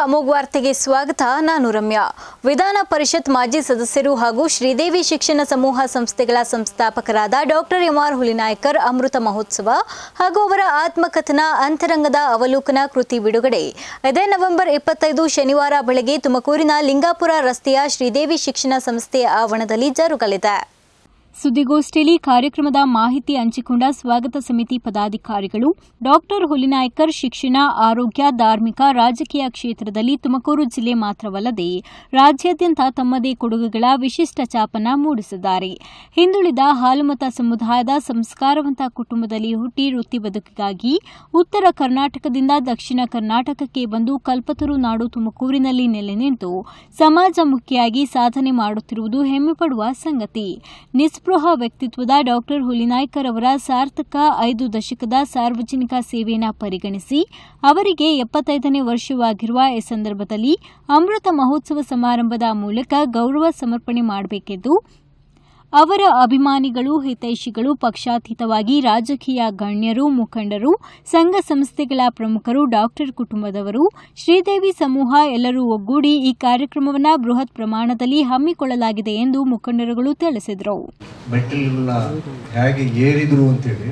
ಅಮೋಘ್ ವಾರ್ತೆಗೆ ಸ್ವಾಗತ ನಾನು ರಮ್ಯಾ ವಿಧಾನ ಪರಿಷತ್ ಮಾಜಿ ಸದಸ್ಯರು ಹಾಗೂ ಶ್ರೀದೇವಿ ಶಿಕ್ಷಣ ಸಮೂಹ ಸಂಸ್ಥೆಗಳ ಸಂಸ್ಥಾಪಕರಾದ ಡಾಕ್ಟರ್ ಎಂ ಆರ್ ಹುಲಿನಾಯ್ಕರ್ ಅಮೃತ ಮಹೋತ್ಸವ ಹಾಗೂ ಅವರ ಆತ್ಮಕಥನ ಅಂತರಂಗದ ಅವಲೋಕನ ಕೃತಿ ಬಿಡುಗಡೆ ಇದೇ ನವೆಂಬರ್ ಇಪ್ಪತ್ತೈದು ಶನಿವಾರ ಬೆಳಗ್ಗೆ ತುಮಕೂರಿನ ಲಿಂಗಾಪುರ ರಸ್ತೆಯ ಶ್ರೀದೇವಿ ಶಿಕ್ಷಣ ಸಂಸ್ಥೆಯ ಆವರಣದಲ್ಲಿ ಜರುಗಲಿದೆ ಸುದ್ದಿಗೋಷ್ಠಿಯಲ್ಲಿ ಕಾರ್ಯಕ್ರಮದ ಮಾಹಿತಿ ಹಂಚಿಕೊಂಡ ಸ್ವಾಗತ ಸಮಿತಿ ಪದಾಧಿಕಾರಿಗಳು ಡಾಕ್ಟರ್ ಹುಲಿನಾಯ್ಕರ್ ಶಿಕ್ಷಣ ಆರೋಗ್ಯ ಧಾರ್ಮಿಕ ರಾಜಕೀಯ ಕ್ಷೇತ್ರದಲ್ಲಿ ತುಮಕೂರು ಜಿಲ್ಲೆ ಮಾತ್ರವಲ್ಲದೆ ರಾಜ್ಯಾದ್ಯಂತ ತಮ್ಮದೇ ಕೊಡುಗೆಗಳ ವಿಶಿಷ್ಟ ಛಾಪನ್ನ ಮೂಡಿಸಿದ್ದಾರೆ ಹಿಂದುಳಿದ ಹಾಲುಮತ ಸಮುದಾಯದ ಸಂಸ್ಕಾರವಂತ ಕುಟುಂಬದಲ್ಲಿ ಹುಟ್ಟಿ ವೃತ್ತಿ ಬದುಕಿಗಾಗಿ ಉತ್ತರ ಕರ್ನಾಟಕದಿಂದ ದಕ್ಷಿಣ ಕರ್ನಾಟಕಕ್ಕೆ ಬಂದು ಕಲ್ಪತರು ನಾಡು ತುಮಕೂರಿನಲ್ಲಿ ನೆಲೆ ನಿಂತು ಸಮಾಜಮುಖಿಯಾಗಿ ಸಾಧನೆ ಮಾಡುತ್ತಿರುವುದು ಹೆಮ್ಮೆಪಡುವ ಸಂಗತಿ ನಿಸ್ಪೃಹ ವ್ಯಕ್ತಿತ್ವದ ಡಾಕ್ಟರ್ ಹುಲಿನಾಯ್ಕರ್ ಅವರ ಸಾರ್ಥಕ ಐದು ದಶಕದ ಸಾರ್ವಜನಿಕ ಸೇವೆಯನ್ನು ಪರಿಗಣಿಸಿ ಅವರಿಗೆ ಎಪ್ಪತ್ತೈದನೇ ವರ್ಷವಾಗಿರುವ ಈ ಸಂದರ್ಭದಲ್ಲಿ ಅಮೃತ ಮಹೋತ್ಸವ ಸಮಾರಂಭದ ಮೂಲಕ ಗೌರವ ಸಮರ್ಪಣೆ ಮಾಡಬೇಕೆಂದು ಅವರ ಅಭಿಮಾನಿಗಳು ಹಿತೈಷಿಗಳು ಪಕ್ಷಾತೀತವಾಗಿ ರಾಜಕೀಯ ಗಣ್ಯರು ಮುಖಂಡರು ಸಂಘ ಸಂಸ್ಥೆಗಳ ಪ್ರಮುಖರು ಡಾಕ್ಟರ್ ಕುಟುಂಬದವರು ಶ್ರೀದೇವಿ ಸಮೂಹ ಎಲ್ಲರೂ ಒಗ್ಗೂಡಿ ಈ ಕಾರ್ಯಕ್ರಮವನ್ನು ಬೃಹತ್ ಪ್ರಮಾಣದಲ್ಲಿ ಹಮ್ಮಿಕೊಳ್ಳಲಾಗಿದೆ ಎಂದು ಮುಖಂಡರುಗಳು ತಿಳಿಸಿದರು ಮೆಟ್ಟಿಲನ್ನ ಹೇಗೆ ಏರಿದ್ರು ಅಂತೇಳಿ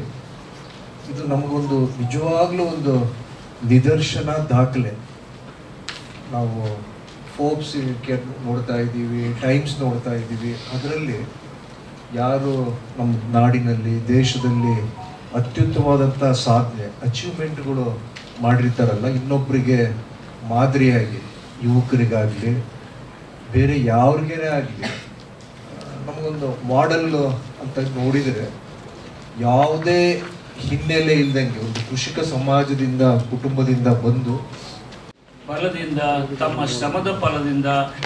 ಇದು ನಮಗೊಂದು ನಿಜವಾಗ್ಲೂ ಒಂದು ನಿದರ್ಶನ ದಾಖಲೆ ನಾವು ಫೋರ್ಬ್ಸ್ ನೋಡ್ತಾ ಇದ್ದೀವಿ ಟೈಮ್ಸ್ ನೋಡ್ತಾ ಇದ್ದೀವಿ ಅದರಲ್ಲಿ ಯಾರು ನಮ್ಮ ನಾಡಿನಲ್ಲಿ ದೇಶದಲ್ಲಿ ಅತ್ಯುತ್ತಮವಾದಂಥ ಸಾಧನೆ ಅಚೀವ್ಮೆಂಟ್ಗಳು ಮಾಡಿರ್ತಾರಲ್ಲ ಇನ್ನೊಬ್ಬರಿಗೆ ಮಾದರಿಯಾಗಿ ಯುವಕರಿಗಾಗಲಿ ಬೇರೆ ಯಾವ್ರಿಗೇನೆ ಆಗಲಿ ನಮಗೊಂದು ಮಾಡೆಲ್ ಅಂತ ನೋಡಿದರೆ ಯಾವುದೇ ಹಿನ್ನೆಲೆ ಇಲ್ದಂಗೆ ಒಂದು ಕೃಷಿಕ ಸಮಾಜದಿಂದ ಕುಟುಂಬದಿಂದ ಬಂದು ಫಲದಿಂದ ತಮ್ಮ ಶ್ರಮದ ಫಲದಿಂದ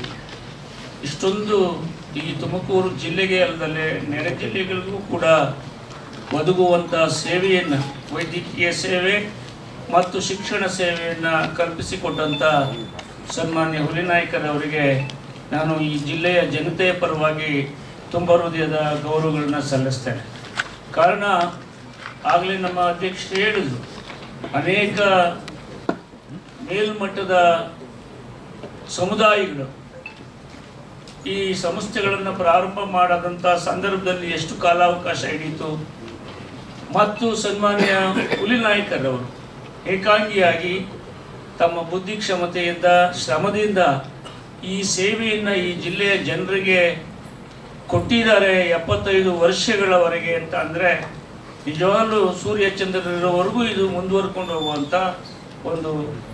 ಇಷ್ಟೊಂದು ಈ ತುಮಕೂರು ಜಿಲ್ಲೆಗೆ ಅಲ್ಲದಲ್ಲೇ ನೆರೆ ಜಿಲ್ಲೆಗಳಿಗೂ ಕೂಡ ಒದಗುವಂಥ ಸೇವೆಯನ್ನು ವೈದ್ಯಕೀಯ ಸೇವೆ ಮತ್ತು ಶಿಕ್ಷಣ ಸೇವೆಯನ್ನು ಕಲ್ಪಿಸಿಕೊಟ್ಟಂಥ ಸನ್ಮಾನ್ಯ ಹುಲಿನಾಯ್ಕರವರಿಗೆ ನಾನು ಈ ಜಿಲ್ಲೆಯ ಜನತೆಯ ಪರವಾಗಿ ತುಂಬ ಹೃದಯದ ಗೌರವಗಳನ್ನ ಸಲ್ಲಿಸ್ತೇನೆ ಕಾರಣ ಆಗಲೇ ನಮ್ಮ ಅಧ್ಯಕ್ಷರು ಹೇಳಿದ್ರು ಅನೇಕ ಮೇಲ್ಮಟ್ಟದ ಸಮುದಾಯಗಳು ಈ ಸಂಸ್ಥೆಗಳನ್ನು ಪ್ರಾರಂಭ ಮಾಡದಂಥ ಸಂದರ್ಭದಲ್ಲಿ ಎಷ್ಟು ಕಾಲಾವಕಾಶ ಹಿಡಿಯಿತು ಮತ್ತು ಸನ್ಮಾನ್ಯ ಹುಲಿನಾಯ್ಕರವರು ಏಕಾಂಗಿಯಾಗಿ ತಮ್ಮ ಬುದ್ಧಿ ಕ್ಷಮತೆಯಿಂದ ಶ್ರಮದಿಂದ ಈ ಸೇವೆಯನ್ನು ಈ ಜಿಲ್ಲೆಯ ಜನರಿಗೆ ಕೊಟ್ಟಿದ್ದಾರೆ ಎಪ್ಪತ್ತೈದು ವರ್ಷಗಳವರೆಗೆ ಅಂತ ಅಂದರೆ ನಿಜವಾಗ್ಲೂ ಸೂರ್ಯ ಚಂದ್ರರಿರೋವರೆಗೂ ಇದು ಮುಂದುವರ್ಕೊಂಡು ಹೋಗುವಂಥ ಒಂದು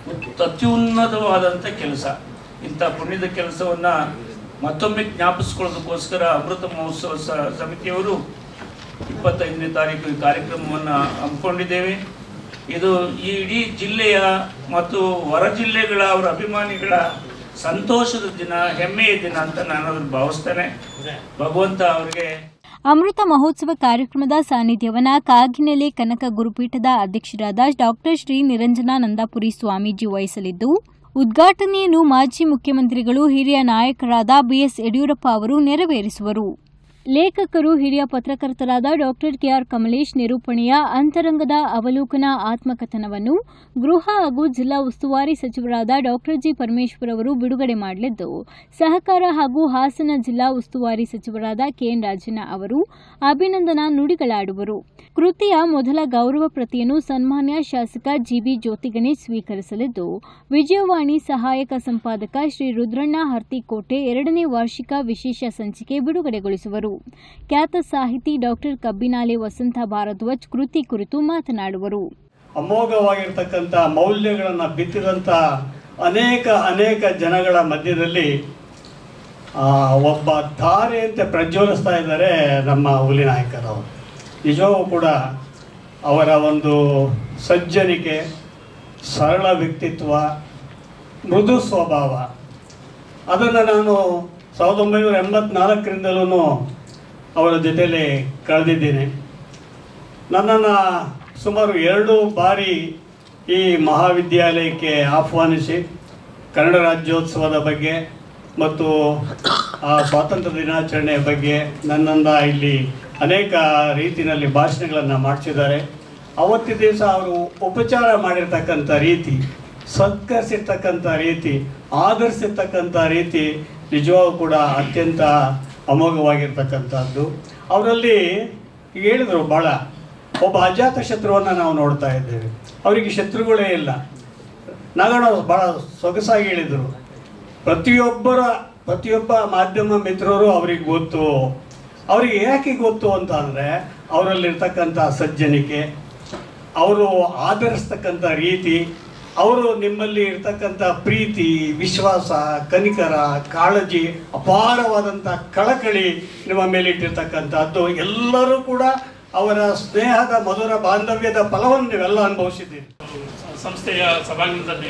ಅತ್ಯುನ್ನತವಾದಂಥ ಕೆಲಸ ಇಂಥ ಪುಣ್ಯದ ಕೆಲಸವನ್ನು ಮತ್ತೊಮ್ಮೆ ಜ್ಞಾಪಿಸ್ಕೊಳ್ಳೋದಕ್ಕೋಸ್ಕರ ಅಮೃತ ಮಹೋತ್ಸವ ಸ- ಸಮಿತಿಯವರು ಇಪ್ಪತ್ತೈದನೇ ತಾರೀಕು ಈ ಕಾರ್ಯಕ್ರಮವನ್ನು ಹಮ್ಮಿಕೊಂಡಿದ್ದೇವೆ ಇದು ಈ ಇಡೀ ಜಿಲ್ಲೆಯ ಮತ್ತು ಹೊರ ಜಿಲ್ಲೆಗಳ ಅವರ ಅಭಿಮಾನಿಗಳ ಸಂತೋಷದ ದಿನ ಹೆಮ್ಮೆಯ ದಿನ ಅಂತ ನಾನು ಅದನ್ನು ಭಾವಿಸ್ತೇನೆ ಭಗವಂತ ಅವರಿಗೆ ಅಮೃತ ಮಹೋತ್ಸವ ಕಾರ್ಯಕ್ರಮದ ಸಾನ್ನಿಧ್ಯವನ್ನ ಕಾಗಿನೆಲೆ ಕನಕ ಗುರುಪೀಠದ ಅಧ್ಯಕ್ಷರಾದ ಡಾಕ್ಟರ್ ಶ್ರೀ ನಿರಂಜನಾನಂದಪುರಿ ಸ್ವಾಮೀಜಿ ವಹಿಸಲಿದ್ದು ಉದ್ಘಾಟನೆಯನ್ನು ಮಾಜಿ ಮುಖ್ಯಮಂತ್ರಿಗಳು ಹಿರಿಯ ನಾಯಕರಾದ ಬಿಎಸ್ ಯಡಿಯೂರಪ್ಪ ಅವರು ನೆರವೇರಿಸುವರು ಲೇಖಕರು ಹಿರಿಯ ಪತ್ರಕರ್ತರಾದ ಡಾಕ್ಟರ್ ಕೆಆರ್ ಕಮಲೇಶ್ ನಿರೂಪಣೆಯ ಅಂತರಂಗದ ಅವಲೋಕನ ಆತ್ಮಕಥನವನ್ನು ಗೃಹ ಹಾಗೂ ಜಿಲ್ಲಾ ಉಸ್ತುವಾರಿ ಸಚಿವರಾದ ಡಾಕ್ಟರ್ ಜಿ ಪರಮೇಶ್ವರ್ ಅವರು ಬಿಡುಗಡೆ ಮಾಡಲಿದ್ದು ಸಹಕಾರ ಹಾಗೂ ಹಾಸನ ಜಿಲ್ಲಾ ಉಸ್ತುವಾರಿ ಸಚಿವರಾದ ಕೆಎನ್ ರಾಜಣ್ಣ ಅವರು ಅಭಿನಂದನಾ ನುಡಿಗಳಾಡುವರು ಕೃತಿಯ ಮೊದಲ ಗೌರವ ಪ್ರತಿಯನ್ನು ಸನ್ಮಾನ್ಯ ಶಾಸಕ ಜಿಬಿ ಜ್ಯೋತಿಗಣೇಶ್ ಸ್ವೀಕರಿಸಲಿದ್ದು ವಿಜಯವಾಣಿ ಸಹಾಯಕ ಸಂಪಾದಕ ಶ್ರೀ ರುದ್ರಣ್ಣ ಹರ್ತಿಕೋಟೆ ಎರಡನೇ ವಾರ್ಷಿಕ ವಿಶೇಷ ಸಂಚಿಕೆ ಬಿಡುಗಡೆಗೊಳಿಸುವರು ಖ್ಯಾತ ಸಾಹಿತಿ ಡಾಕ್ಟರ್ ಕಬ್ಬಿನಾಲೆ ವಸಂತ ಭಾರದ್ವಾಜ್ ಕೃತಿ ಕುರಿತು ಮಾತನಾಡುವರು ಅಮೋಘವಾಗಿರ್ತಕ್ಕಂಥ ಮೌಲ್ಯಗಳನ್ನು ಬಿತ್ತಿದಂಥ ಅನೇಕ ಅನೇಕ ಜನಗಳ ಮಧ್ಯದಲ್ಲಿ ಆ, ಒಬ್ಬ ಧಾರೆಯಂತೆ ಪ್ರಜ್ವಲಿಸ್ತಾ ಇದ್ದಾರೆ ನಮ್ಮ ಹುಲಿ ನಾಯಕರವರು ನಿಜವೂ ಕೂಡ ಅವರ ಒಂದು ಸಜ್ಜನಿಕೆ ಸರಳ ವ್ಯಕ್ತಿತ್ವ ಮೃದು ಸ್ವಭಾವ ಅದನ್ನು ನಾನು ಸಾವಿರದ ಒಂಬೈನೂರ ಎಂಬತ್ನಾಲ್ಕರಿಂದಲೂ ಅವರ ಜೊತೆಯಲ್ಲಿ ಕಳೆದಿದ್ದೇನೆ ನನ್ನನ್ನು ಸುಮಾರು ಎರಡು ಬಾರಿ ಈ ಮಹಾವಿದ್ಯಾಲಯಕ್ಕೆ ಆಹ್ವಾನಿಸಿ ಕನ್ನಡ ರಾಜ್ಯೋತ್ಸವದ ಬಗ್ಗೆ ಮತ್ತು ಆ ಸ್ವಾತಂತ್ರ್ಯ ದಿನಾಚರಣೆಯ ಬಗ್ಗೆ ನನ್ನನ್ನು ಇಲ್ಲಿ ಅನೇಕ ರೀತಿಯಲ್ಲಿ ಭಾಷಣಗಳನ್ನು ಮಾಡಿಸಿದ್ದಾರೆ ಅವತ್ತಿನ ದಿವಸ ಅವರು ಉಪಚಾರ ಮಾಡಿರ್ತಕ್ಕಂಥ ರೀತಿ ಸತ್ಕರಿಸಿರ್ತಕ್ಕಂಥ ರೀತಿ ಆಧರಿಸಿರ್ತಕ್ಕಂಥ ರೀತಿ ನಿಜವಾಗೂ ಕೂಡ ಅತ್ಯಂತ ಅಮೋಘವಾಗಿರ್ತಕ್ಕಂಥದ್ದು ಅವರಲ್ಲಿ ಈಗ ಹೇಳಿದರು ಭಾಳ ಒಬ್ಬ ಅಜಾತ ಶತ್ರುವನ್ನು ನಾವು ನೋಡ್ತಾ ಇದ್ದೇವೆ ಅವರಿಗೆ ಶತ್ರುಗಳೇ ಇಲ್ಲ ನಾಗಣ್ಣ ಭಾಳ ಸೊಗಸಾಗಿ ಹೇಳಿದರು ಪ್ರತಿಯೊಬ್ಬರ ಪ್ರತಿಯೊಬ್ಬ ಮಾಧ್ಯಮ ಮಿತ್ರರು ಅವ್ರಿಗೆ ಗೊತ್ತು ಅವ್ರಿಗೆ ಯಾಕೆ ಗೊತ್ತು ಅಂತ ಅಂದರೆ ಅವರಲ್ಲಿರ್ತಕ್ಕಂಥ ಸಜ್ಜನಿಕೆ ಅವರು ಆಧರಿಸ್ತಕ್ಕಂಥ ರೀತಿ ಅವರು ನಿಮ್ಮಲ್ಲಿ ಇರ್ತಕ್ಕಂಥ ಪ್ರೀತಿ ವಿಶ್ವಾಸ ಕನಿಕರ ಕಾಳಜಿ ಅಪಾರವಾದಂಥ ಕಳಕಳಿ ನಿಮ್ಮ ಮೇಲೆ ಇಟ್ಟಿರ್ತಕ್ಕಂಥದ್ದು ಎಲ್ಲರೂ ಕೂಡ ಅವರ ಸ್ನೇಹದ ಮಧುರ ಬಾಂಧವ್ಯದ ಫಲವನ್ನು ನೀವೆಲ್ಲ ಅನುಭವಿಸಿದ್ದೀರಿ ಸಂಸ್ಥೆಯ ಸಭಾಂಗಣದಲ್ಲಿ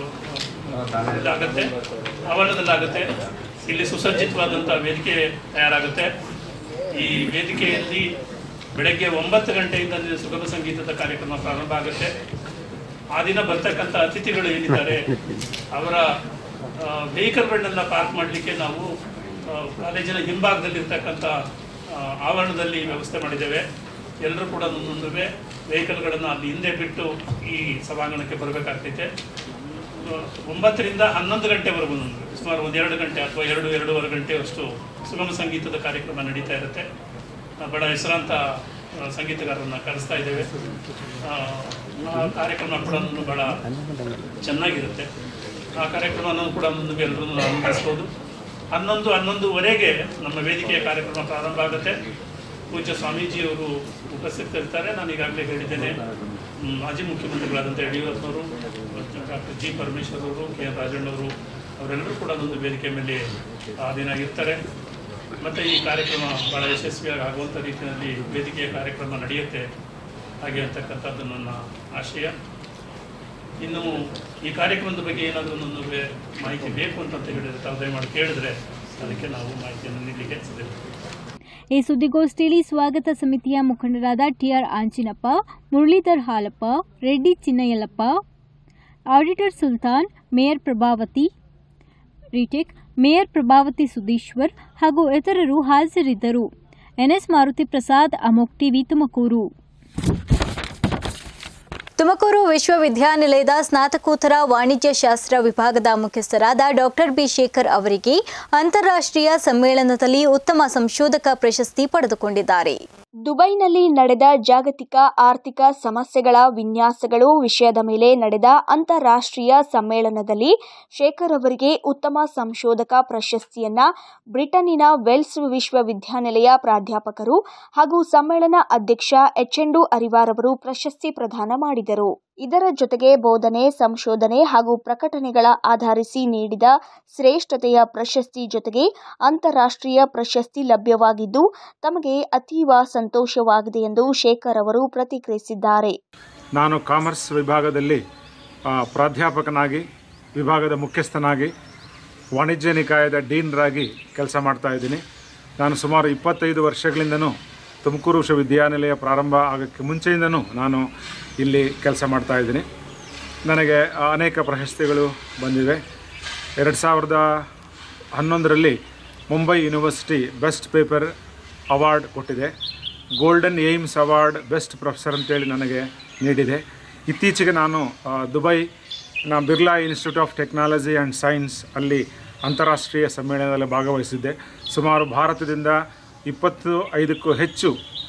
ಆಗುತ್ತೆ ಆವರಣದಲ್ಲಾಗುತ್ತೆ ಇಲ್ಲಿ ಸುಸಜ್ಜಿತವಾದಂಥ ವೇದಿಕೆ ತಯಾರಾಗುತ್ತೆ ಈ ವೇದಿಕೆಯಲ್ಲಿ ಬೆಳಗ್ಗೆ ಒಂಬತ್ತು ಗಂಟೆಯಿಂದ ಸುಗಮ ಸಂಗೀತದ ಕಾರ್ಯಕ್ರಮ ಪ್ರಾರಂಭ ಆಗುತ್ತೆ ಆ ದಿನ ಬರ್ತಕ್ಕಂಥ ಅತಿಥಿಗಳು ಏನಿದ್ದಾರೆ ಅವರ ವೆಹಿಕಲ್ಗಳನ್ನೆಲ್ಲ ಪಾರ್ಕ್ ಮಾಡಲಿಕ್ಕೆ ನಾವು ಆ, ಕಾಲೇಜಿನ ಹಿಂಭಾಗದಲ್ಲಿರ್ತಕ್ಕಂಥ ಆ, ಆವರಣದಲ್ಲಿ ವ್ಯವಸ್ಥೆ ಮಾಡಿದ್ದೇವೆ ಎಲ್ಲರೂ ಕೂಡ ಒಂದೊಂದು ವೆಹಿಕಲ್ಗಳನ್ನು ಅಲ್ಲಿ ಹಿಂದೆ ಬಿಟ್ಟು ಈ ಸಭಾಂಗಣಕ್ಕೆ ಬರಬೇಕಾಗ್ತೈತೆ ಆ, ಒಂಬತ್ತರಿಂದ ಹನ್ನೊಂದು ಗಂಟೆವರೆಗೂ ನಮ್ಗೆ ಸುಮಾರು ಒಂದು ಎರಡು ಗಂಟೆ ಅಥವಾ ಎರಡು ಎರಡೂವರೆ ಗಂಟೆಯಷ್ಟು ಸುಗಮ ಸಂಗೀತದ ಕಾರ್ಯಕ್ರಮ ನಡೀತಾ ಇರುತ್ತೆ ಆ, ಬಹಳ ಹೆಸರಾಂತ ಆ, ಸಂಗೀತಗಾರರನ್ನ ಕರೆಸ್ತಾ ಇದ್ದೇವೆ ಆ, ಆ ಕಾರ್ಯಕ್ರಮ ಕೂಡ ಬಹಳ ಚೆನ್ನಾಗಿರುತ್ತೆ ಆ ಕಾರ್ಯಕ್ರಮವನ್ನು ಕೂಡ ಮುಂದೆ ಎಲ್ಲರೂ ಅನುಭವಿಸ್ಬೋದು ಹನ್ನೊಂದು ಹನ್ನೊಂದುವರೆಗೆ ನಮ್ಮ ವೇದಿಕೆಯ ಕಾರ್ಯಕ್ರಮ ಪ್ರಾರಂಭ ಆಗುತ್ತೆ ಪೂಜ್ಯ ಸ್ವಾಮೀಜಿಯವರು ಉಪಸ್ಥಿತರಿರ್ತಾರೆ ನಾನು ಈಗಾಗಲೇ ಹೇಳಿದ್ದೇನೆ ಮ್, ಮಾಜಿ ಮುಖ್ಯಮಂತ್ರಿಗಳಾದಂಥ ಯಡಿಯೂರಪ್ಪನವರು ಡಾಕ್ಟರ್ ಜಿ ಪರಮೇಶ್ವರ್ ಅವರು ಕೆ ಎನ್ ರಾಜಣ್ಣವರು ಅವರೆಲ್ಲರೂ ಕೂಡ ಒಂದು ವೇದಿಕೆ ಮೇಲೆ ಆ ದಿನ ಇರ್ತಾರೆ ಮತ್ತು ಈ ಕಾರ್ಯಕ್ರಮ ಭಾಳ ಯಶಸ್ವಿಯಾಗಿ ಆಗುವಂಥ ರೀತಿಯಲ್ಲಿ ವೇದಿಕೆಯ ಕಾರ್ಯಕ್ರಮ ನಡೆಯುತ್ತೆ ಹಾಗೆ ಅಂತಕ್ಕಂಥದ್ದು ನನ್ನ ಆಶಯ ಇನ್ನು ಈ ಕಾರ್ಯಕ್ರಮದ ಬಗ್ಗೆ ಏನಾದರೂ ಒಂದು ಮಾಹಿತಿ ಬೇಕು ಅಂತ ಹೇಳಿದ್ರೆ ತಾವು ದಯಮಾಡಿ ಕೇಳಿದ್ರೆ ಅದಕ್ಕೆ ನಾವು ಮಾಹಿತಿಯನ್ನು ನೀಡಲಿಕ್ಕೆ ಸಿದ್ಧರಿದ್ದೀವಿ ಈ ಸುದ್ದಿಗೋಷ್ಠಿಯಲ್ಲಿ ಸ್ವಾಗತ ಸಮಿತಿಯ ಮುಖಂಡರಾದ T R Anchinappa Muralidhar Halappa Reddy Chinnayallappa auditor Sultan mayor Prabhavati retake mayor Prabhavati Sudheeshwar ಹಾಗೂ ಇತರರು ಹಾಜರಿದ್ದರು ಎನ್ಎಸ್ ಮಾರುತಿ ಪ್ರಸಾದ್ ಅಮೋಕ್ ಟಿವಿ ತುಮಕೂರು ತುಮಕೂರು ವಿಶ್ವವಿದ್ಯಾನಿಲಯದ ಸ್ನಾತಕೋತ್ತರ ವಾಣಿಜ್ಯ ಶಾಸ್ತ್ರ ವಿಭಾಗದ ಮುಖ್ಯಸ್ಥರಾದ ಡಾಕ್ಟರ್ ಬಿ ಶೇಖರ್ ಅವರಿಗೆ ಅಂತಾರಾಷ್ಟ್ರೀಯ ಸಮ್ಮೇಳನದಲ್ಲಿ ಉತ್ತಮ ಸಂಶೋಧಕ ಪ್ರಶಸ್ತಿ ಪಡೆದುಕೊಂಡಿದ್ದಾರೆ ದುಬೈನಲ್ಲಿ ನಡೆದ ಜಾಗತಿಕ ಆರ್ಥಿಕ ಸಮಸ್ಯೆಗಳ ವಿನ್ಯಾಸಗಳು ವಿಷಯದ ಮೇಲೆ ನಡೆದ ಅಂತಾರಾಷ್ಟ್ರೀಯ ಸಮ್ಮೇಳನದಲ್ಲಿ ಶೇಖರ್ ಅವರಿಗೆ ಉತ್ತಮ ಸಂಶೋಧಕ ಪ್ರಶಸ್ತಿಯನ್ನ ಬ್ರಿಟನ್ನಿನ ವೆಲ್ಸ್ ವಿಶ್ವವಿದ್ಯಾನಿಲಯ ಪ್ರಾಧ್ಯಾಪಕರು ಹಾಗೂ ಸಮ್ಮೇಳನ ಅಧ್ಯಕ್ಷ ಎಚ್.ಎಂಡು ಅರಿವಾರ್ ಅವರು ಪ್ರಶಸ್ತಿ ಪ್ರದಾನ ಮಾಡಿದರು ಇದರ ಜೊತೆಗೆ ಬೋಧನೆ ಸಂಶೋಧನೆ ಹಾಗೂ ಪ್ರಕಟಣೆಗಳ ಆಧರಿಸಿ ನೀಡಿದ ಶ್ರೇಷ್ಠತೆಯ ಪ್ರಶಸ್ತಿ ಜೊತೆಗೆ ಅಂತಾರಾಷ್ಟ್ರೀಯ ಪ್ರಶಸ್ತಿ ಲಭ್ಯವಾಗಿದ್ದು ತಮಗೆ ಅತೀವ ಸಂತೋಷವಾಗಿದೆ ಎಂದು ಶೇಖರ್ ಅವರು ಪ್ರತಿಕ್ರಿಯಿಸಿದ್ದಾರೆ ನಾನು ಕಾಮರ್ಸ್ ವಿಭಾಗದಲ್ಲಿ ಆ, ಪ್ರಾಧ್ಯಾಪಕನಾಗಿ ವಿಭಾಗದ ಮುಖ್ಯಸ್ಥನಾಗಿ ವಾಣಿಜ್ಯ ನಿಕಾಯದ ಡೀನ್ರಾಗಿ ಕೆಲಸ ಮಾಡ್ತಾ ಇದ್ದೀನಿ ನಾನು ಸುಮಾರು ಇಪ್ಪತ್ತೈದು ವರ್ಷಗಳಿಂದನೂ ತುಮಕೂರು ವಿಶ್ವವಿದ್ಯಾನಿಲಯ ಪ್ರಾರಂಭ ಆಗೋಕ್ಕೆ ಮುಂಚೆಯಿಂದನೂ ನಾನು ಇಲ್ಲಿ ಕೆಲಸ ಮಾಡ್ತಾ ಇದ್ದೀನಿ ನನಗೆ ಅನೇಕ ಪ್ರಶಸ್ತಿಗಳು ಬಂದಿವೆ ಎರಡು ಸಾವಿರದ ಹನ್ನೊಂದರಲ್ಲಿ Mumbai university best paper award ಕೊಟ್ಟಿದೆ golden aims award best professor ಅಂತೇಳಿ ನನಗೆ ನೀಡಿದೆ ಇತ್ತೀಚೆಗೆ ನಾನು ಆ, ದುಬೈ ನಾ Birla institute of technology and science ಅಲ್ಲಿ ಅಂತಾರಾಷ್ಟ್ರೀಯ ಸಮ್ಮೇಳನದಲ್ಲಿ ಭಾಗವಹಿಸಿದ್ದೆ ಸುಮಾರು ಭಾರತದಿಂದ ಇಪ್ಪತ್ತು ಐದಕ್ಕೂ ಹೆಚ್ಚು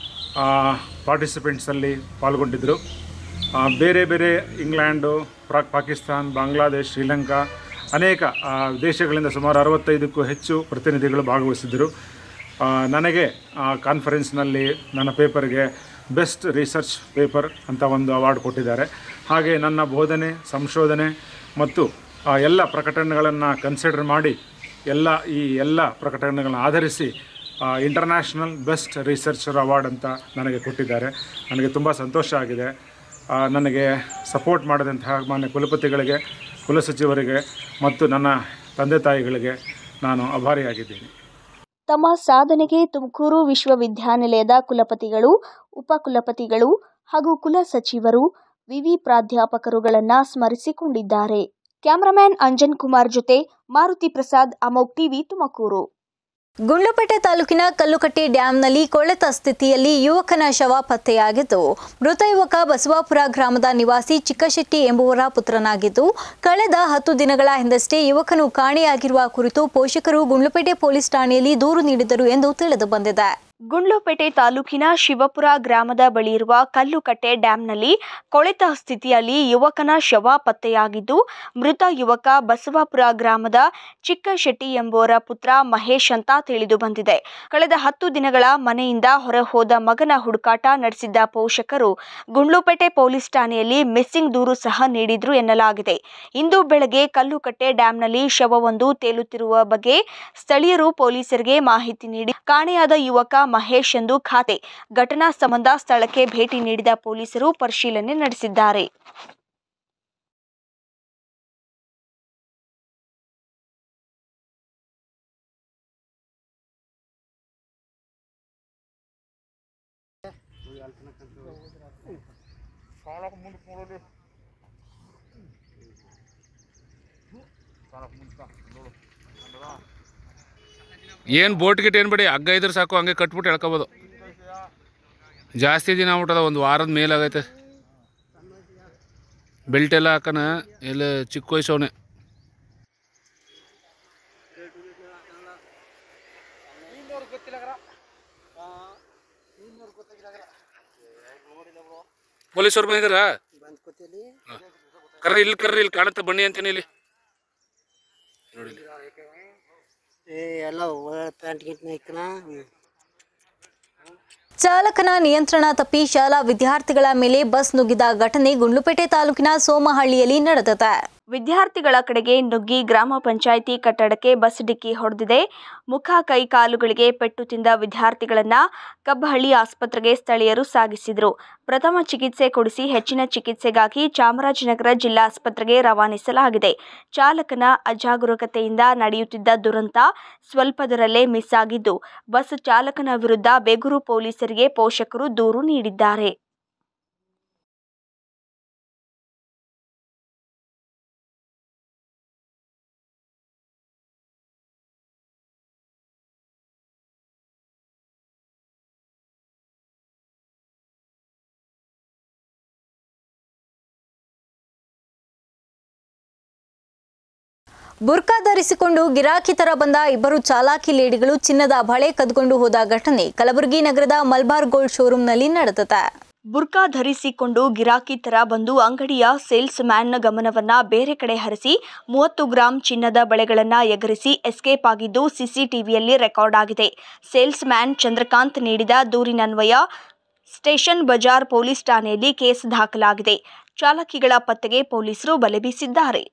ಪಾರ್ಟಿಸಿಪೆಂಟ್ಸಲ್ಲಿ ಪಾಲ್ಗೊಂಡಿದ್ದರು ಆ, ಬೇರೆ ಬೇರೆ ಇಂಗ್ಲೆಂಡು ಪ್ರಾ ಪಾಕಿಸ್ತಾನ್ ಬಾಂಗ್ಲಾದೇಶ್ ಶ್ರೀಲಂಕಾ ಅನೇಕ ಆ, ದೇಶಗಳಿಂದ ಸುಮಾರು ಅರವತ್ತೈದಕ್ಕೂ ಹೆಚ್ಚು ಪ್ರತಿನಿಧಿಗಳು ಭಾಗವಹಿಸಿದ್ದರು ಆ, ನನಗೆ ಆ ಕಾನ್ಫರೆನ್ಸ್ನಲ್ಲಿ ನನ್ನ ಪೇಪರ್ಗೆ ಬೆಸ್ಟ್ ರಿಸರ್ಚ್ ಪೇಪರ್ ಅಂತ ಒಂದು ಅವಾರ್ಡ್ ಕೊಟ್ಟಿದ್ದಾರೆ ಹಾಗೆ ನನ್ನ ಬೋಧನೆ ಸಂಶೋಧನೆ ಮತ್ತು ಆ ಎಲ್ಲ ಪ್ರಕಟಣೆಗಳನ್ನು ಕನ್ಸಿಡರ್ ಮಾಡಿ ಎಲ್ಲ ಈ ಎಲ್ಲ ಪ್ರಕಟಣೆಗಳನ್ನು ಆಧರಿಸಿ ಇಂಟರ್ನ್ಯಾಷನಲ್ ಬೆಸ್ಟ್ ರಿಸರ್ಚರ್ ಅವಾರ್ಡ್ ಅಂತ ನನಗೆ ಕೊಟ್ಟಿದ್ದಾರೆ ನನಗೆ ತುಂಬ ಸಂತೋಷ ಆಗಿದೆ ಆ, ನನಗೆ ಸಪೋರ್ಟ್ ಮಾಡಿದಂತಹ ಮಾನ್ಯ ಕುಲಪತಿಗಳಿಗೆ ಕುಲಸಚಿವರಿಗೆ ಮತ್ತು ನನ್ನ ತಂದೆ ತಾಯಿಗಳಿಗೆ ನಾನು ಅಭಾರಿಯಾಗಿದ್ದೀನಿ ತಮ್ಮ ಸಾಧನೆಗೆ ತುಮಕೂರು ವಿಶ್ವವಿದ್ಯಾನಿಲಯದ ಕುಲಪತಿಗಳು ಉಪಕುಲಪತಿಗಳು ಹಾಗೂ ಕುಲ ಸಚಿವರು ವಿವಿ ಪ್ರಾಧ್ಯಾಪಕರುಗಳನ್ನ ಸ್ಮರಿಸಿಕೊಂಡಿದ್ದಾರೆ ಕ್ಯಾಮರಾಮ್ಯಾನ್ ಅಂಜನ್ ಕುಮಾರ್ ಜೊತೆ ಮಾರುತಿ ಪ್ರಸಾದ್ ಅಮೋಕ್ ಟಿವಿ ತುಮಕೂರು ಗುಂಡ್ಲುಪೇಟೆ ತಾಲೂಕಿನ ಕಲ್ಲುಕಟ್ಟಿ ಡ್ಯಾಂನಲ್ಲಿ ಕೊಳೆತ ಸ್ಥಿತಿಯಲ್ಲಿ ಯುವಕನ ಶವ ಪತ್ತೆಯಾಗಿದ್ದು ಮೃತ ಯುವಕ ಬಸವಾಪುರ ಗ್ರಾಮದ ನಿವಾಸಿ ಚಿಕ್ಕಶೆಟ್ಟಿ ಎಂಬುವರ ಪುತ್ರನಾಗಿದ್ದು ಕಳೆದ ಹತ್ತು ದಿನಗಳ ಹಿಂದಷ್ಟೇ ಯುವಕನು ಕಾಣೆಯಾಗಿರುವ ಕುರಿತು ಪೋಷಕರು ಗುಂಡ್ಲುಪೇಟೆ ಪೊಲೀಸ್ ಠಾಣೆಯಲ್ಲಿ ದೂರು ನೀಡಿದರು ಎಂದು ತಿಳಿದು ಬಂದಿದೆ ಗುಂಡ್ಲುಪೇಟೆ ತಾಲೂಕಿನ ಶಿವಪುರ ಗ್ರಾಮದ ಬಳಿ ಇರುವ ಕಲ್ಲುಕಟ್ಟೆ ಡ್ಯಾಂನಲ್ಲಿ ಕೊಳೆತ ಸ್ಥಿತಿಯಲ್ಲಿ ಯುವಕನ ಶವ ಪತ್ತೆಯಾಗಿದ್ದು ಮೃತ ಯುವಕ ಬಸವಾಪುರ ಗ್ರಾಮದ ಚಿಕ್ಕಶೆಟ್ಟಿ ಎಂಬುವರ ಪುತ್ರ ಮಹೇಶ್ ಅಂತ ತಿಳಿದು ಬಂದಿದೆ ಕಳೆದ ಹತ್ತು ದಿನಗಳ ಮನೆಯಿಂದ ಹೊರಹೋದ ಮಗನ ಹುಡುಕಾಟ ನಡೆಸಿದ್ದ ಪೋಷಕರು ಗುಂಡ್ಲುಪೇಟೆ ಪೊಲೀಸ್ ಠಾಣೆಯಲ್ಲಿ ಮಿಸ್ಸಿಂಗ್ ದೂರು ಸಹ ನೀಡಿದ್ರು ಎನ್ನಲಾಗಿದೆ ಇಂದು ಬೆಳಗ್ಗೆ ಕಲ್ಲುಕಟ್ಟೆ ಡ್ಯಾಂನಲ್ಲಿ ಶವವೊಂದು ತೇಲುತ್ತಿರುವ ಬಗ್ಗೆ ಸ್ಥಳೀಯರು ಪೊಲೀಸರಿಗೆ ಮಾಹಿತಿ ನೀಡಿ ಕಾಣೆಯಾದ ಯುವಕ ಮಹೇಶ್ ಎಂದು ಖಾತೆ ಘಟನಾ ಸಂಬಂಧ ಸ್ಥಳಕ್ಕೆ ಭೇಟಿ ನೀಡಿದ ಪೊಲೀಸರು ಪರಿಶೀಲನೆ ನಡೆಸಿದ್ದಾರೆ ಏನು ಬೋಟ್ ಗಿಟ್ ಏನು ಬಿಡಿ ಹಗ್ಗ ಇದ್ರೆ ಸಾಕು ಹಂಗೆ ಕಟ್ಬಿಟ್ಟು ಎಳ್ಕೊಬೋದು ಜಾಸ್ತಿ ದಿನ ಆಗ್ಬಿಟ್ಟದ ಒಂದು ವಾರದ ಮೇಲಾಗೈತೆ ಬೆಲ್ಟ್ ಎಲ್ಲ ಹಾಕನ ಎಲ್ಲ ಚಿಕ್ಕ ವಯಸ್ಸವನೆ ಪೊಲೀಸವ್ರು ಬಂದಿದ್ದಾರ ಕರ್ರಿ ಇಲ್ಲಿ ಕರ್ರಿ ಇಲ್ಲಿ ಕಾಣುತ್ತೆ ಬನ್ನಿ ಅಂತೀನಿ ಇಲ್ಲಿ ನೋಡಿ ಇಲ್ಲಿ. ಎಲ್ಲ ಒಳ್ಳೆ ಪ್ಯಾಂಟ್ ಗಿಂಟ್ ಇಕ್ಕನ ಚಾಲಕನ ನಿಯಂತ್ರಣ ತಪ್ಪಿ ಶಾಲಾ ವಿದ್ಯಾರ್ಥಿಗಳ ಮೇಲೆ ಬಸ್ ನುಗ್ಗಿದ ಘಟನೆ ಗುಂಡ್ಲುಪೇಟೆ ತಾಲೂಕಿನ ಸೋಮಹಳ್ಳಿಯಲ್ಲಿ ನಡೆದಿದೆ ವಿದ್ಯಾರ್ಥಿಗಳ ಕಡೆಗೆ ನುಗ್ಗಿ ಗ್ರಾಮ ಪಂಚಾಯಿತಿ ಕಟ್ಟಡಕ್ಕೆ ಬಸ್ ಡಿಕ್ಕಿ ಹೊಡೆದಿದೆ ಮುಖ ಕೈ ಕಾಲುಗಳಿಗೆ ಪೆಟ್ಟು ತಿಂದ ವಿದ್ಯಾರ್ಥಿಗಳನ್ನ ಕಬ್ಬಹಳ್ಳಿ ಆಸ್ಪತ್ರೆಗೆ ಸ್ಥಳೀಯರು ಸಾಗಿಸಿದರು ಪ್ರಥಮ ಚಿಕಿತ್ಸೆ ಕೊಡಿಸಿ ಹೆಚ್ಚಿನ ಚಿಕಿತ್ಸೆಗಾಗಿ ಚಾಮರಾಜನಗರ ಜಿಲ್ಲಾ ಆಸ್ಪತ್ರೆಗೆ ರವಾನಿಸಲಾಗಿದೆ ಚಾಲಕನ ಅಜಾಗರೂಕತೆಯಿಂದ ನಡೆಯುತ್ತಿದ್ದ ದುರಂತ ಸ್ವಲ್ಪದರಲ್ಲೇ ಮಿಸ್ ಆಗಿದ್ದು ಬಸ್ ಚಾಲಕನ ವಿರುದ್ಧ ಬೇಗೂರು ಪೊಲೀಸರಿಗೆ ಪೋಷಕರು ದೂರು ನೀಡಿದ್ದಾರೆ ಬುರ್ಕಾ ಧರಿಸಿಕೊಂಡು ಗಿರಾಕಿ ತರ ಬಂದ ಇಬ್ಬರು ಚಾಲಾಕಿ ಲೇಡಿಗಳು ಚಿನ್ನದ ಬಳೆ ಕದ್ಕೊಂಡು ಹೋದ ಘಟನೆ ಕಲಬುರಗಿ ನಗರದ ಮಲ್ಬಾರ್ ಗೋಲ್ಡ್ ಶೋರೂಂನಲ್ಲಿ ನಡೆದಿದೆ ಬುರ್ಕಾ ಧರಿಸಿಕೊಂಡು ಗಿರಾಕಿ ತರ ಬಂದು ಅಂಗಡಿಯ ಸೇಲ್ಸ್ ಮ್ಯಾನ್ನ ಗಮನವನ್ನ ಬೇರೆ ಕಡೆ ಹರಿಸಿ ಮೂವತ್ತು ಗ್ರಾಂ ಚಿನ್ನದ ಬಳೆಗಳನ್ನ ಎಗರಿಸಿ ಎಸ್ಕೇಪ್ ಆಗಿದ್ದು ಸಿಸಿಟಿವಿಯಲ್ಲಿ ರೆಕಾರ್ಡ್ ಆಗಿದೆ ಸೇಲ್ಸ್ ಮ್ಯಾನ್ ಚಂದ್ರಕಾಂತ್ ನೀಡಿದ ದೂರಿನನ್ವಯ ಸ್ಟೇಷನ್ ಬಜಾರ್ ಪೊಲೀಸ್ ಠಾಣೆಯಲ್ಲಿ ಕೇಸ್ ದಾಖಲಾಗಿದೆ ಚಾಲಕಿಗಳ ಪತ್ತೆಗೆ ಪೊಲೀಸರು ಬಲೆ ಬೀಸಿದ್ದಾರೆ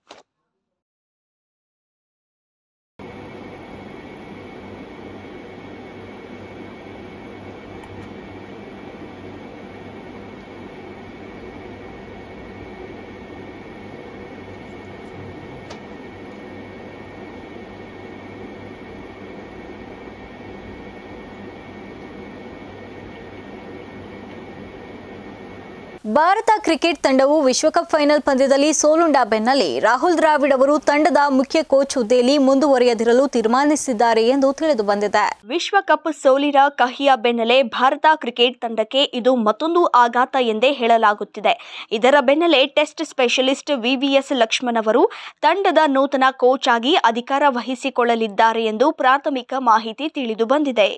ಭಾರತ ಕ್ರಿಕೆಟ್ ತಂಡವು ವಿಶ್ವಕಪ್ ಫೈನಲ್ ಪಂದ್ಯದಲ್ಲಿ ಸೋಲುಂಡ ಬೆನ್ನಲ್ಲೇ ರಾಹುಲ್ ದ್ರಾವಿಡ್ ಅವರು ತಂಡದ ಮುಖ್ಯ ಕೋಚ್ ಹುದ್ದೆಯಲ್ಲಿ ಮುಂದುವರಿಯದಿರಲು ತೀರ್ಮಾನಿಸಿದ್ದಾರೆ ಎಂದು ತಿಳಿದು ಬಂದಿದೆ ವಿಶ್ವಕಪ್ ಸೋಲಿನ ಕಹಿಯ ಬೆನ್ನಲ್ಲೇ ಭಾರತ ಕ್ರಿಕೆಟ್ ತಂಡಕ್ಕೆ ಇದು ಮತ್ತೊಂದು ಆಘಾತ ಎಂದೇ ಹೇಳಲಾಗುತ್ತಿದೆ ಇದರ ಬೆನ್ನಲ್ಲೇ ಟೆಸ್ಟ್ ಸ್ಪೆಷಲಿಸ್ಟ್ ವಿವಿಎಸ್ ಲಕ್ಷ್ಮಣ್ ಅವರು ತಂಡದ ನೂತನ ಕೋಚ್ ಆಗಿ ಅಧಿಕಾರ ವಹಿಸಿಕೊಳ್ಳಲಿದ್ದಾರೆ ಎಂದು ಪ್ರಾಥಮಿಕ ಮಾಹಿತಿ ತಿಳಿದು ಬಂದಿದೆ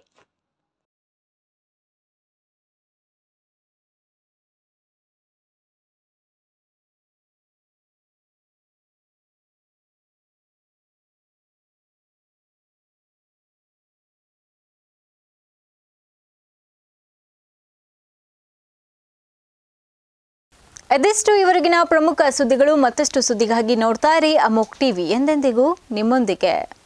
ಇದಿಷ್ಟು ಇವರೆಗಿನ ಪ್ರಮುಖ ಸುದ್ದಿಗಳು ಮತ್ತಷ್ಟು ಸುದ್ದಿಗಾಗಿ ನೋಡ್ತಾ ಇರಿ ಅಮೋಕ್ ಟಿವಿ ಎಂದೆಂದಿಗೂ ನಿಮ್ಮೊಂದಿಗೆ